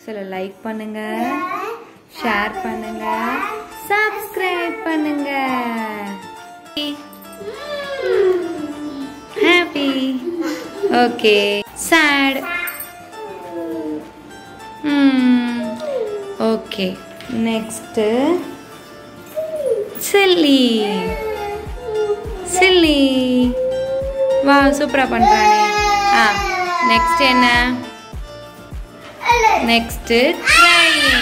சொல்ல லைக் பண்ணுங்க ஷேர் பண்ணுங்க சப்ஸ்கிரைப் பண்ணுங்க happy okay sad okay next silly silly வா சூப்பராக பண்ணுறானே ஆ நெக்ஸ்ட் என்ன நெக்ஸ்ட்டு ட்ரைங்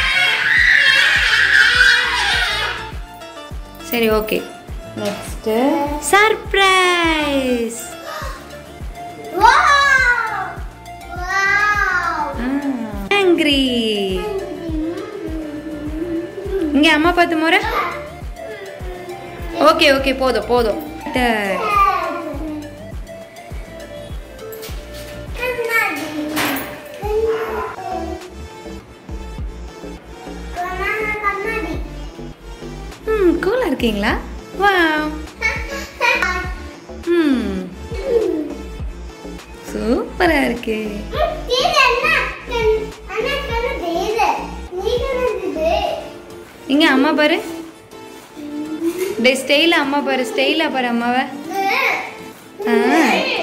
சரி ஓகே நெக்ஸ்ட்டு சர்ப்ரைஸ் ஆங்கிரி இங்கே அம்மா பார்த்து முறை ஓகே ஓகே போதும் போதும் Third. ம் கூலாக இருக்கீங்களா வா ம் சூப்பராக இருக்கு இங்கே அம்மா பாரு டே ஸ்டைல அம்மா பாரு ஸ்டைலாக பாரு அம்மாவை ஆ